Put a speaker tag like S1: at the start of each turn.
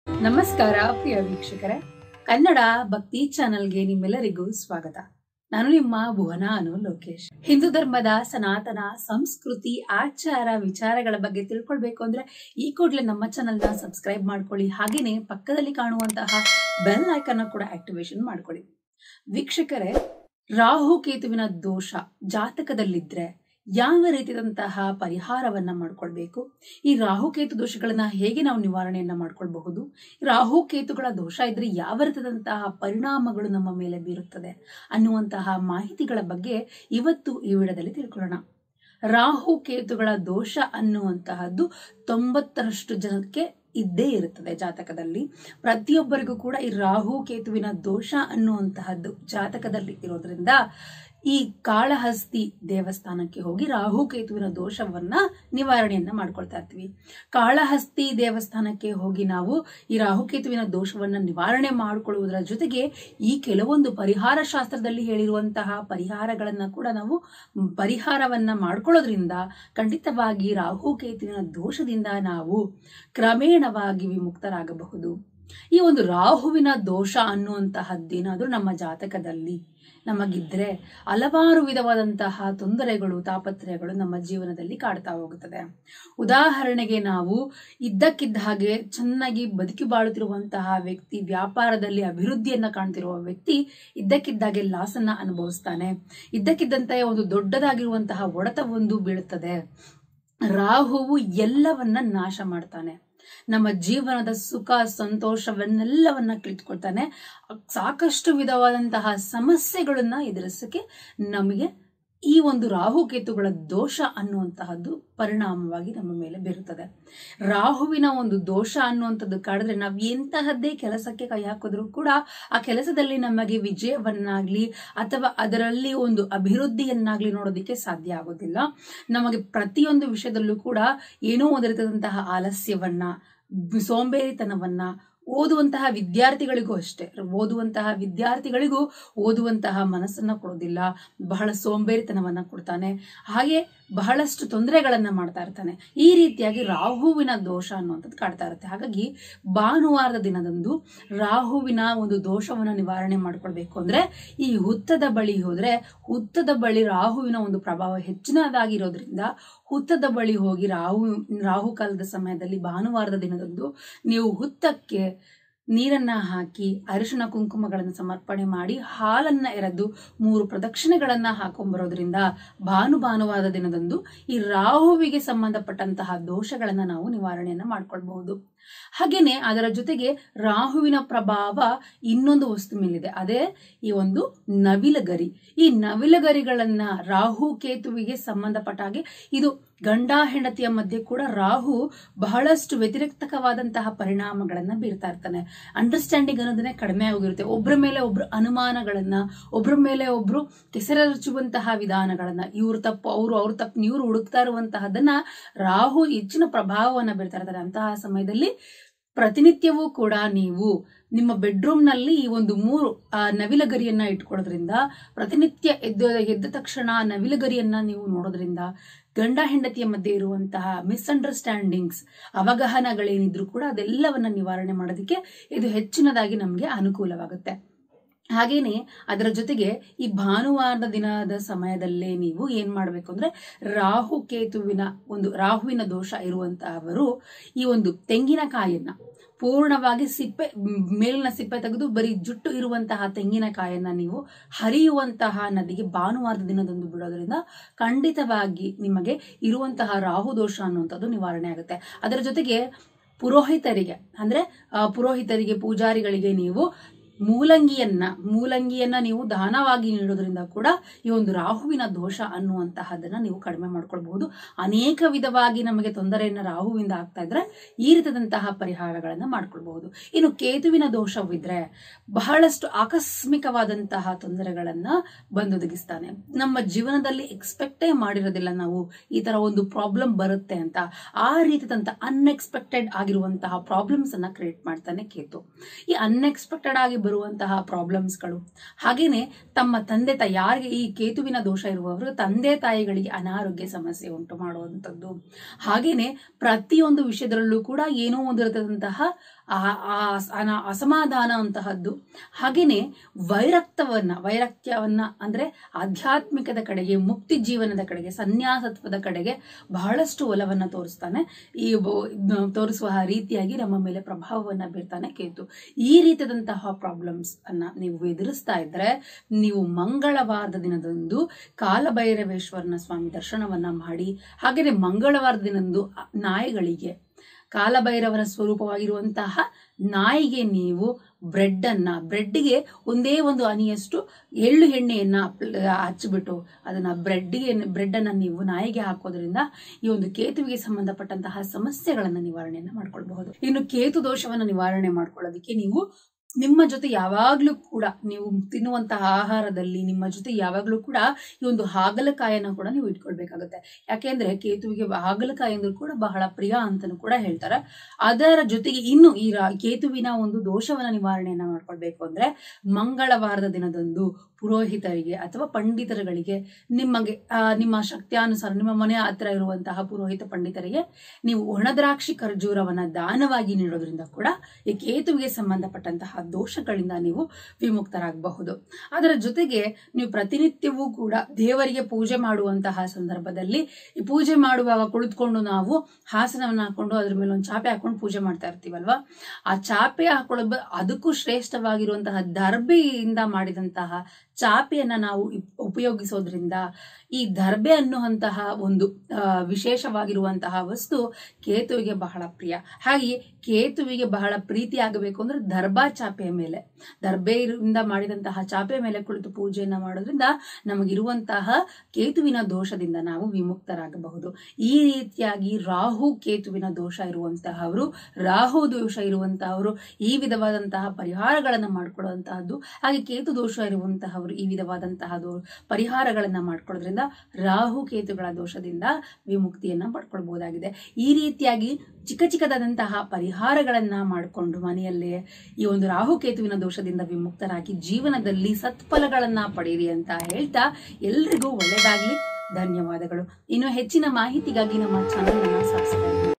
S1: ನಮಸ್ಕಾರ ಪ್ರಿಯ ವೀಕ್ಷಕರೇ ಕನ್ನಡ ಭಕ್ತಿ ಚಾನೆಲ್ಗೆ ನಿಮ್ಮೆಲ್ಲರಿಗೂ ಸ್ವಾಗತ ನಾನು ನಿಮ್ಮ ಭುವನ ಅನು ಲೋಕೇಶ್ ಹಿಂದೂ ಧರ್ಮದ ಸನಾತನ ಸಂಸ್ಕೃತಿ ಆಚಾರ ವಿಚಾರಗಳ ಬಗ್ಗೆ ತಿಳ್ಕೊಳ್ಬೇಕು ಅಂದ್ರೆ ಈ ಕೂಡಲೇ ನಮ್ಮ ಚಾನೆಲ್ ನ ಸಬ್ಸ್ಕ್ರೈಬ್ ಮಾಡ್ಕೊಳ್ಳಿ ಹಾಗೇನೆ ಪಕ್ಕದಲ್ಲಿ ಕಾಣುವಂತಹ ಬೆಲ್ ಐಕನ್ ಕೂಡ ಆಕ್ಟಿವೇಶನ್ ಮಾಡ್ಕೊಳ್ಳಿ ವೀಕ್ಷಕರೇ ರಾಹು ಕೇತುವಿನ ದೋಷ ಜಾತಕದಲ್ಲಿದ್ರೆ ಯಾವ ರೀತಿಯಾದಂತಹ ಪರಿಹಾರವನ್ನ ಮಾಡ್ಕೊಳ್ಬೇಕು ಈ ರಾಹುಕೇತು ದೋಷಗಳನ್ನ ಹೇಗೆ ನಾವು ನಿವಾರಣೆಯನ್ನ ಮಾಡ್ಕೊಳ್ಬಹುದು ರಾಹು ಕೇತುಗಳ ದೋಷ ಇದ್ರೆ ಯಾವ ರೀತಿಯಾದಂತಹ ಪರಿಣಾಮಗಳು ನಮ್ಮ ಮೇಲೆ ಬೀರುತ್ತದೆ ಅನ್ನುವಂತಹ ಮಾಹಿತಿಗಳ ಬಗ್ಗೆ ಇವತ್ತು ಈ ವಿಡಿಯೋದಲ್ಲಿ ತಿಳ್ಕೊಳ್ಳೋಣ ರಾಹು ಕೇತುಗಳ ದೋಷ ಅನ್ನುವಂತಹದ್ದು ತೊಂಬತ್ತರಷ್ಟು ಜನಕ್ಕೆ ಇದ್ದೇ ಇರುತ್ತದೆ ಜಾತಕದಲ್ಲಿ ಪ್ರತಿಯೊಬ್ಬರಿಗೂ ಕೂಡ ಈ ರಾಹು ಕೇತುವಿನ ದೋಷ ಅನ್ನುವಂತಹದ್ದು ಜಾತಕದಲ್ಲಿ ಇರೋದ್ರಿಂದ ಈ ಕಾಳಹಸ್ತಿ ದೇವಸ್ಥಾನಕ್ಕೆ ಹೋಗಿ ರಾಹು ಕೇತುವಿನ ದೋಷವನ್ನ ನಿವಾರಣೆಯನ್ನ ಮಾಡ್ಕೊಳ್ತಾ ಇರ್ತೀವಿ ಕಾಳಹಸ್ತಿ ದೇವಸ್ಥಾನಕ್ಕೆ ಹೋಗಿ ನಾವು ಈ ರಾಹುಕೇತುವಿನ ದೋಷವನ್ನ ನಿವಾರಣೆ ಮಾಡಿಕೊಳ್ಳುವುದರ ಜೊತೆಗೆ ಈ ಕೆಲವೊಂದು ಪರಿಹಾರ ಶಾಸ್ತ್ರದಲ್ಲಿ ಹೇಳಿರುವಂತಹ ಪರಿಹಾರಗಳನ್ನ ಕೂಡ ನಾವು ಪರಿಹಾರವನ್ನ ಮಾಡ್ಕೊಳ್ಳೋದ್ರಿಂದ ಖಂಡಿತವಾಗಿ ರಾಹುಕೇತುವಿನ ದೋಷದಿಂದ ನಾವು ಕ್ರಮೇಣವಾಗಿ ವಿಮುಕ್ತರಾಗಬಹುದು ಈ ಒಂದು ರಾಹುವಿನ ದೋಷ ಅನ್ನುವಂತಹದ್ದೇನಾದ್ರೂ ನಮ್ಮ ಜಾತಕದಲ್ಲಿ ನಮಗಿದ್ರೆ ಹಲವಾರು ವಿಧವಾದಂತಹ ತೊಂದರೆಗಳು ತಾಪತ್ರಯಗಳು ನಮ್ಮ ಜೀವನದಲ್ಲಿ ಕಾಡ್ತಾ ಹೋಗುತ್ತದೆ ಉದಾಹರಣೆಗೆ ನಾವು ಇದ್ದಕ್ಕಿದ್ದ ಹಾಗೆ ಚೆನ್ನಾಗಿ ಬದುಕಿ ಬಾಳುತ್ತಿರುವಂತಹ ವ್ಯಕ್ತಿ ವ್ಯಾಪಾರದಲ್ಲಿ ಅಭಿವೃದ್ಧಿಯನ್ನ ಕಾಣ್ತಿರುವ ವ್ಯಕ್ತಿ ಇದ್ದಕ್ಕಿದ್ದಾಗೆ ಲಾಸ್ ಅನ್ನ ಅನುಭವಿಸ್ತಾನೆ ಇದ್ದಕ್ಕಿದ್ದಂತೆ ಒಂದು ದೊಡ್ಡದಾಗಿರುವಂತಹ ಹೊಡೆತವೊಂದು ಬೀಳುತ್ತದೆ ರಾಹುವು ಎಲ್ಲವನ್ನ ನಾಶ ಮಾಡ್ತಾನೆ ನಮ್ಮ ಜೀವನದ ಸುಖ ಸಂತೋಷವನ್ನೆಲ್ಲವನ್ನ ಕಿಳಿದುಕೊಳ್ತಾನೆ ಸಾಕಷ್ಟು ವಿಧವಾದಂತಹ ಸಮಸ್ಯೆಗಳನ್ನ ಎದುರಿಸಕ್ಕೆ ನಮಗೆ ಈ ಒಂದು ರಾಹುಕೇತುಗಳ ದೋಷ ಅನ್ನುವಂತಹದ್ದು ಪರಿಣಾಮವಾಗಿ ನಮ್ಮ ಮೇಲೆ ಬೀರುತ್ತದೆ ರಾಹುವಿನ ಒಂದು ದೋಷ ಅನ್ನುವಂಥದ್ದು ಕಾಡಿದ್ರೆ ನಾವು ಎಂತಹದ್ದೇ ಕೆಲಸಕ್ಕೆ ಕೈ ಹಾಕಿದ್ರು ಕೂಡ ಆ ಕೆಲಸದಲ್ಲಿ ನಮಗೆ ವಿಜಯವನ್ನಾಗ್ಲಿ ಅಥವಾ ಅದರಲ್ಲಿ ಒಂದು ಅಭಿವೃದ್ಧಿಯನ್ನಾಗ್ಲಿ ನೋಡೋದಕ್ಕೆ ಸಾಧ್ಯ ಆಗೋದಿಲ್ಲ ನಮಗೆ ಪ್ರತಿಯೊಂದು ವಿಷಯದಲ್ಲೂ ಕೂಡ ಏನೋ ಒಂದು ರೀತಿಯಾದಂತಹ ಆಲಸ್ಯವನ್ನ ಸೋಂಬೇರಿತನವನ್ನ ಓದುವಂತಹ ವಿದ್ಯಾರ್ಥಿಗಳಿಗೂ ಅಷ್ಟೇ ಓದುವಂತಹ ವಿದ್ಯಾರ್ಥಿಗಳಿಗೂ ಓದುವಂತಹ ಮನಸ್ಸನ್ನ ಕೊಡೋದಿಲ್ಲ ಬಹಳ ಸೋಂಬೇರಿತನವನ್ನ ಕೊಡ್ತಾನೆ ಹಾಗೆ ಬಹಳಷ್ಟು ತೊಂದರೆಗಳನ್ನ ಮಾಡ್ತಾ ಇರ್ತಾನೆ ಈ ರೀತಿಯಾಗಿ ರಾಹುವಿನ ದೋಷ ಅನ್ನುವಂಥದ್ದು ಕಾಡ್ತಾ ಇರುತ್ತೆ ಹಾಗಾಗಿ ಭಾನುವಾರದ ದಿನದಂದು ರಾಹುವಿನ ಒಂದು ದೋಷವನ್ನ ನಿವಾರಣೆ ಮಾಡ್ಕೊಳ್ಬೇಕು ಅಂದ್ರೆ ಈ ಹುತ್ತದ ಬಳಿ ಹೋದ್ರೆ ಹುತ್ತದ ಬಳಿ ರಾಹುವಿನ ಒಂದು ಪ್ರಭಾವ ಹೆಚ್ಚಿನದಾಗಿರೋದ್ರಿಂದ ಹುತ್ತದ ಬಳಿ ಹೋಗಿ ರಾಹು ರಾಹು ಕಾಲದ ಸಮಯದಲ್ಲಿ ಭಾನುವಾರದ ದಿನದಂದು ನೀವು ಹುತ್ತಕ್ಕೆ ನೀರನ್ನ ಹಾಕಿ ಅರಿಶಿಣ ಕುಂಕುಮಗಳನ್ನು ಸಮರ್ಪಣೆ ಮಾಡಿ ಹಾಲನ್ನ ಎರೆದು ಮೂರು ಪ್ರದಕ್ಷಿಣೆಗಳನ್ನ ಹಾಕೊಂಡ್ಬರೋದ್ರಿಂದ ಭಾನು ಭಾನುವಾದ ದಿನದಂದು ಈ ರಾಹುವಿಗೆ ಸಂಬಂಧಪಟ್ಟಂತಹ ದೋಷಗಳನ್ನ ನಾವು ನಿವಾರಣೆಯನ್ನ ಮಾಡ್ಕೊಳ್ಬಹುದು ಹಾಗೇನೆ ಅದರ ಜೊತೆಗೆ ರಾಹುವಿನ ಪ್ರಭಾವ ಇನ್ನೊಂದು ವಸ್ತು ಮೇಲಿದೆ ಅದೇ ಈ ಒಂದು ನವಿಲಗರಿ ಈ ನವಿಲಗರಿಗಳನ್ನ ರಾಹು ಕೇತುವಿಗೆ ಸಂಬಂಧಪಟ್ಟ ಹಾಗೆ ಇದು ಗಂಡ ಹೆಂಡತಿಯ ಮಧ್ಯೆ ಕೂಡ ರಾಹು ಬಹಳಷ್ಟು ವ್ಯತಿರಿಕ್ತಕವಾದಂತಹ ಪರಿಣಾಮಗಳನ್ನ ಬೀರ್ತಾ ಇರ್ತಾನೆ ಅಂಡರ್ಸ್ಟ್ಯಾಂಡಿಂಗ್ ಅನ್ನೋದನ್ನೇ ಕಡಿಮೆ ಆಗಿರುತ್ತೆ ಒಬ್ಬರ ಮೇಲೆ ಒಬ್ರು ಅನುಮಾನಗಳನ್ನ ಒಬ್ಬರ ಮೇಲೆ ಒಬ್ರು ಕೆಸರಚುವಂತಹ ವಿಧಾನಗಳನ್ನ ಇವ್ರ ತಪ್ಪು ಅವರು ಅವ್ರ ತಪ್ಪು ಇವ್ರು ಹುಡುಕ್ತಾ ಇರುವಂತಹದನ್ನ ರಾಹು ಹೆಚ್ಚಿನ ಪ್ರಭಾವವನ್ನ ಬೀರ್ತಾ ಇರ್ತಾರೆ ಅಂತಹ ಸಮಯದಲ್ಲಿ ಪ್ರತಿನಿತ್ಯವೂ ಕೂಡ ನೀವು ನಿಮ್ಮ ಬೆಡ್ರೂಮ್ ನಲ್ಲಿ ಈ ಒಂದು ಮೂರು ಆ ನವಿಲಗರಿಯನ್ನ ಇಟ್ಕೊಳ್ಳೋದ್ರಿಂದ ಪ್ರತಿನಿತ್ಯ ಎದ್ದ ಎದ್ದ ತಕ್ಷಣ ನವಿಲಗರಿಯನ್ನ ನೀವು ನೋಡೋದ್ರಿಂದ ಗಂಡ ಹೆಂಡತಿಯ ಮಧ್ಯೆ ಇರುವಂತಹ ಮಿಸ್ಅಂಡರ್ಸ್ಟ್ಯಾಂಡಿಂಗ್ಸ್ ಅವಗಹನಗಳೇನಿದ್ರು ಕೂಡ ಅದೆಲ್ಲವನ್ನ ನಿವಾರಣೆ ಮಾಡೋದಕ್ಕೆ ಇದು ಹೆಚ್ಚಿನದಾಗಿ ನಮಗೆ ಅನುಕೂಲವಾಗುತ್ತೆ ಹಾಗೇನೆ ಅದರ ಜೊತೆಗೆ ಈ ಭಾನುವಾರದ ದಿನದ ಸಮಯದಲ್ಲೇ ನೀವು ಏನ್ ಮಾಡ್ಬೇಕು ಅಂದ್ರೆ ರಾಹು ಕೇತುವಿನ ಒಂದು ರಾಹುವಿನ ದೋಷ ಇರುವಂತಹವರು ಈ ಒಂದು ತೆಂಗಿನಕಾಯನ್ನ ಪೂರ್ಣವಾಗಿ ಸಿಪ್ಪೆ ಮೇಲಿನ ಸಿಪ್ಪೆ ತೆಗೆದು ಬರೀ ಜುಟ್ಟು ಇರುವಂತಹ ತೆಂಗಿನಕಾಯನ್ನ ನೀವು ಹರಿಯುವಂತಹ ನದಿಗೆ ಭಾನುವಾರದ ದಿನದಂದು ಬಿಡೋದ್ರಿಂದ ಖಂಡಿತವಾಗಿ ನಿಮಗೆ ಇರುವಂತಹ ರಾಹು ದೋಷ ಅನ್ನುವಂಥದ್ದು ನಿವಾರಣೆ ಆಗುತ್ತೆ ಅದರ ಜೊತೆಗೆ ಪುರೋಹಿತರಿಗೆ ಅಂದ್ರೆ ಪುರೋಹಿತರಿಗೆ ಪೂಜಾರಿಗಳಿಗೆ ನೀವು ಮೂಲಂಗಿಯನ್ನ ಮೂಲಂಗಿಯನ್ನ ನೀವು ದಾನವಾಗಿ ನೀಡೋದ್ರಿಂದ ಕೂಡ ಈ ಒಂದು ರಾಹುವಿನ ದೋಷ ಅನ್ನುವಂತಹದನ್ನ ನೀವು ಕಡಿಮೆ ಮಾಡ್ಕೊಳ್ಬಹುದು ಅನೇಕ ವಿಧವಾಗಿ ನಮಗೆ ತೊಂದರೆಯನ್ನ ರಾಹುವಿಂದ ಆಗ್ತಾ ಇದ್ರೆ ಈ ರೀತಿಯಾದಂತಹ ಪರಿಹಾರಗಳನ್ನ ಮಾಡ್ಕೊಳ್ಬಹುದು ಇನ್ನು ಕೇತುವಿನ ದೋಷವಿದ್ರೆ ಬಹಳಷ್ಟು ಆಕಸ್ಮಿಕವಾದಂತಹ ತೊಂದರೆಗಳನ್ನ ಬಂದೊದಗಿಸ್ತಾನೆ ನಮ್ಮ ಜೀವನದಲ್ಲಿ ಎಕ್ಸ್ಪೆಕ್ಟೇ ಮಾಡಿರೋದಿಲ್ಲ ನಾವು ಈ ತರ ಒಂದು ಪ್ರಾಬ್ಲಮ್ ಬರುತ್ತೆ ಅಂತ ಆ ರೀತಿಯಾದಂತ ಅನ್ಎಕ್ಸ್ಪೆಕ್ಟೆಡ್ ಆಗಿರುವಂತಹ ಪ್ರಾಬ್ಲಮ್ಸ್ ಅನ್ನ ಕ್ರಿಯೇಟ್ ಮಾಡ್ತಾನೆ ಕೇತು ಈ ಅನ್ಎಕ್ಸ್ಪೆಕ್ಟೆಡ್ ಆಗಿ ಬರುವಂತಹ ಪ್ರಾಬ್ಲಮ್ಸ್ಗಳು ಹಾಗೇನೆ ತಮ್ಮ ತಂದೆ ತಾಯಿ ಯಾರಿಗೆ ಈ ಕೇತುವಿನ ದೋಷ ಇರುವವರು ತಂದೆ ತಾಯಿಗಳಿಗೆ ಅನಾರೋಗ್ಯ ಸಮಸ್ಯೆ ಉಂಟು ಮಾಡುವಂಥದ್ದು ಹಾಗೇನೆ ಪ್ರತಿಯೊಂದು ವಿಷಯದಲ್ಲೂ ಕೂಡ ಏನೋ ಒಂದು ರೀತಿಯಾದಂತಹ ಆ- ಆ ಅನ- ಅಸಮಾಧಾನ ಅಂತಹದ್ದು ಹಾಗೇನೆ ವೈರಕ್ತವನ್ನ ವೈರಕ್ತ್ಯವನ್ನ ಅಂದ್ರೆ ಆಧ್ಯಾತ್ಮಿಕದ ಕಡೆಗೆ ಮುಕ್ತಿ ಜೀವನದ ಕಡೆಗೆ ಸನ್ಯಾಸತ್ವದ ಕಡೆಗೆ ಬಹಳಷ್ಟು ಒಲವನ್ನ ತೋರಿಸ್ತಾನೆ ಈ ಬ- ಇದ್ನ ತೋರಿಸುವ ರೀತಿಯಾಗಿ ನಮ್ಮ ಮೇಲೆ ಪ್ರಭಾವವನ್ನ ಬೀರ್ತಾನೆ ಕೇತು ಈ ರೀತಿಯಾದಂತಹ ಪ್ರಾಬ್ಲಮ್ಸ್ ಅನ್ನ ನೀವು ಎದುರಿಸ್ತಾ ಇದ್ರೆ ನೀವು ಮಂಗಳವಾರದ ದಿನದಂದು ಕಾಲಭೈರವೇಶ್ವರನ ಸ್ವಾಮಿ ದರ್ಶನವನ್ನ ಮಾಡಿ ಹಾಗೆಯೇ ಮಂಗಳವಾರದ ದಿನದಂದು ಆ ನಾಯಿಗಳಿಗೆ ಕಾಲಭೈರವನ ಸ್ವರೂಪವಾಗಿರುವಂತಹ ನಾಯಿಗೆ ನೀವು ಬ್ರೆಡ್ ಅನ್ನ ಬ್ರೆಡ್ಗೆ ಒಂದೇ ಒಂದು ಹನಿಯಷ್ಟು ಎಳ್ಳು ಎಣ್ಣೆಯನ್ನ ಅಪ್ಲ- ಹಚ್ಚಿಬಿಟ್ಟು ಅದನ್ನ ಬ್ರೆಡ್ಗೆ ಬ್ರೆಡ್ ಅನ್ನ ನೀವು ನಾಯಿಗೆ ಹಾಕೋದ್ರಿಂದ ಈ ಒಂದು ಕೇತುವಿಗೆ ಸಂಬಂಧಪಟ್ಟಂತಹ ಸಮಸ್ಯೆಗಳನ್ನ ನಿವಾರಣೆಯನ್ನ ಮಾಡ್ಕೊಳ್ಬಹುದು ಇನ್ನು ಕೇತು ದೋಷವನ್ನ ನಿವಾರಣೆ ಮಾಡ್ಕೊಳ್ಳೋದಕ್ಕೆ ನೀವು ನಿಮ್ಮ ಜೊತೆ ಯಾವಾಗ್ಲೂ ಕೂಡ ನೀವು ತಿನ್ನುವಂತಹ ಆಹಾರದಲ್ಲಿ ನಿಮ್ಮ ಜೊತೆ ಯಾವಾಗ್ಲೂ ಕೂಡ ಈ ಒಂದು ಹಾಗಲಕಾಯನ್ನ ಕೂಡ ನೀವು ಇಟ್ಕೊಳ್ಬೇಕಾಗುತ್ತೆ ಯಾಕೆಂದ್ರೆ ಕೇತುವಿಗೆ ಹಾಗಲಕಾಯಿ ಅಂದ್ರೆ ಕೂಡ ಬಹಳ ಪ್ರಿಯ ಅಂತಾನು ಕೂಡ ಹೇಳ್ತಾರೆ ಅದರ ಜೊತೆಗೆ ಇನ್ನು ಈ ರಾ- ಕೇತುವಿನ ಒಂದು ದೋಷವನ್ನ ನಿವಾರಣೆಯನ್ನ ಮಾಡ್ಕೊಳ್ಬೇಕು ಅಂದ್ರೆ ಮಂಗಳವಾರದ ದಿನದಂದು ಪುರೋಹಿತರಿಗೆ ಅಥವಾ ಪಂಡಿತರುಗಳಿಗೆ ನಿಮಗೆ ಆ, ನಿಮ್ಮ ಶಕ್ತಿಯಾನುಸಾರ ನಿಮ್ಮ ಮನೆ ಹತ್ರ ಇರುವಂತಹ ಪುರೋಹಿತ ಪಂಡಿತರಿಗೆ ನೀವು ಒಣದ್ರಾಕ್ಷಿ ಖರ್ಜೂರವನ್ನ ದಾನವಾಗಿ ನೀಡೋದ್ರಿಂದ ಕೂಡ ಈ ಕೇತುವಿಗೆ ಸಂಬಂಧಪಟ್ಟಂತಹ ದೋಷಗಳಿಂದ ನೀವು ವಿಮುಕ್ತರಾಗಬಹುದು ಅದರ ಜೊತೆಗೆ ನೀವು ಪ್ರತಿನಿತ್ಯವೂ ಕೂಡ ದೇವರಿಗೆ ಪೂಜೆ ಮಾಡುವಂತಹ ಸಂದರ್ಭದಲ್ಲಿ ಈ ಪೂಜೆ ಮಾಡುವಾಗ ಕುಳಿತುಕೊಂಡು ನಾವು ಹಾಸನವನ್ನ ಹಾಕೊಂಡು ಅದ್ರ ಮೇಲೆ ಒಂದು ಚಾಪೆ ಹಾಕೊಂಡು ಪೂಜೆ ಮಾಡ್ತಾ ಇರ್ತೀವಲ್ವಾ ಆ ಚಾಪೆ ಹಾಕೊಳ್ಳೋ ಅದಕ್ಕೂ ಶ್ರೇಷ್ಠವಾಗಿರುವಂತಹ ದರ್ಬೆಯಿಂದ ಮಾಡಿದಂತಹ ಚಾಪೆಯನ್ನ ನಾವು ಇಪ್- ಉಪಯೋಗಿಸೋದ್ರಿಂದ ಈ ದರ್ಬೆ ಅನ್ನುವಂತಹ ಒಂದು ಆ, ವಿಶೇಷವಾಗಿರುವಂತಹ ವಸ್ತು ಕೇತುವಿಗೆ ಬಹಳ ಪ್ರಿಯ ಹಾಗೆ ಕೇತುವಿಗೆ ಬಹಳ ಪ್ರೀತಿ ಆಗಬೇಕು ಅಂದ್ರೆ ದರ್ಬಾ ಚಾಪೆಯ ಮೇಲೆ ದರ್ಬೆಯಿಂದ ಮಾಡಿದಂತಹ ಚಾಪೆ ಮೇಲೆ ಕುಳಿತು ಪೂಜೆಯನ್ನ ಮಾಡೋದ್ರಿಂದ ನಮಗಿರುವಂತಹ ಕೇತುವಿನ ದೋಷದಿಂದ ನಾವು ವಿಮುಕ್ತರಾಗಬಹುದು ಈ ರೀತಿಯಾಗಿ ರಾಹು ಕೇತುವಿನ ದೋಷ ಇರುವಂತಹವರು ರಾಹು ದೋಷ ಇರುವಂತಹವರು ಈ ವಿಧವಾದಂತಹ ಪರಿಹಾರಗಳನ್ನ ಮಾಡ್ಕೊಳ್ಳುವಂತಹದ್ದು ಹಾಗೆ ಕೇತು ದೋಷ ಇರುವಂತಹವರು ಈ ವಿಧವಾದಂತಹ ದೋ- ಪರಿಹಾರಗಳನ್ನ ಮಾಡ್ಕೊಳ್ಳೋದ್ರಿಂದ ರಾಹು ಕೇತುಗಳ ದೋಷದಿಂದ ವಿಮುಕ್ತಿಯನ್ನ ಪಡ್ಕೊಳ್ಬಹುದಾಗಿದೆ ಈ ರೀತಿಯಾಗಿ ಚಿಕ್ಕ ಚಿಕ್ಕದಾದಂತಹ ಪರಿಹಾರಗಳನ್ನ ಮಾಡಿಕೊಂಡು ಮನೆಯಲ್ಲೇ ಈ ಒಂದು ರಾಹುಕೇತುವಿನ ದೋಷದಿಂದ ವಿಮುಕ್ತರಾಗಿ ಜೀವನದಲ್ಲಿ ಸತ್ಫಲಗಳನ್ನ ಪಡೆಯಿರಿ ಅಂತ ಹೇಳ್ತಾ ಎಲ್ರಿಗೂ ಒಳ್ಳೆಯದಾಗ್ಲಿ ಧನ್ಯವಾದಗಳು ಇನ್ನು ಹೆಚ್ಚಿನ ಮಾಹಿತಿಗಾಗಿ ನಮ್ಮ ಚಾನಲ್ ಅನ್ನ ಸಬ್ಸ್ಕ್ರೈಬ್ ಮಾಡಿ